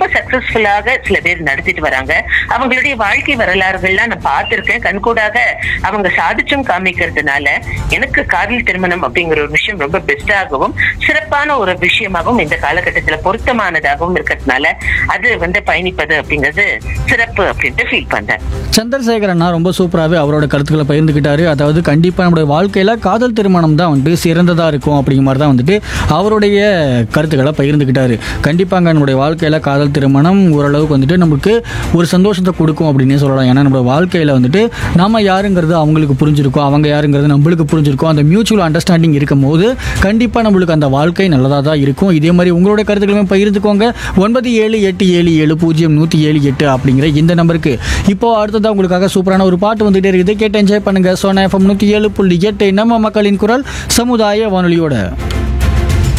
சக்சஸ்ஃபுல்லாக சில பேர் நடத்திட்டு வராங்க அவங்களுடைய வாழ்க்கை வரலாறுகள்லாம் நான் பார்த்திருக்கேன் கண்கூடாக அவங்க சாதிச்சும் காமிக்கிறதுனால எனக்கு காதல் திருமணம் அப்படிங்கிற ஒரு விஷயம் ரொம்ப பெஸ்டாகவும் சிறப்பான ஒரு விஷயமாகவும் இந்த காலகட்டத்துல பொருத்தமானதாகவும் இருக்கிறதுனால அது வந்து பயணிப்பது அப்படிங்கிறது சிறப்பு அப்படின்ட்டு ஃபீல் பண்றேன் சந்திரசேகர் அண்ணா ரொம்ப சூப்பராகவே அவரோட கருத்துக்களை பகிர்ந்துக்கிட்டாரு அதாவது கண்டிப்பாக நம்முடைய வாழ்க்கையில் காதல் திருமணம் தான் வந்துட்டு சிறந்ததாக இருக்கும் அப்படிங்கிற மாதிரி தான் வந்துட்டு அவருடைய கருத்துக்களை பகிர்ந்துக்கிட்டாரு கண்டிப்பாங்க நம்முடைய வாழ்க்கையில் காதல் திருமணம் ஓரளவுக்கு வந்துட்டு நமக்கு ஒரு சந்தோஷத்தை கொடுக்கும் அப்படின்னே சொல்லலாம் ஏன்னா நம்மளோட வாழ்க்கையில் வந்துட்டு நம்ம யாருங்கிறது அவங்களுக்கு புரிஞ்சிருக்கும் அவங்க யாருங்கிறது நம்மளுக்கு புரிஞ்சிருக்கும் அந்த மியூச்சுவல் அண்டர்ஸ்டாண்டிங் இருக்கும் போது கண்டிப்பாக நம்மளுக்கு அந்த வாழ்க்கை நல்லதாக தான் இருக்கும் இதே மாதிரி உங்களுடைய கருத்துக்களுமே பகிர்ந்துக்கோங்க ஒன்பது ஏழு எட்டு ஏழு ஏழு பூஜ்ஜியம் நூற்றி ஏழு எட்டு அப்படிங்கிற இந்த நம்பருக்கு இப்போ அடுத்ததாக உங்களுக்காக சூப்பரான ஒரு பாட்டு வந்துகிட்டே இருக்குது கேட்டு என்ஜாய் பண்ணுங்க சோனா எஃப்எம் நூற்றி ஏழு புள்ளி எட்டு நம்ம மக்களின் குரல் சமுதாய வானொலியோட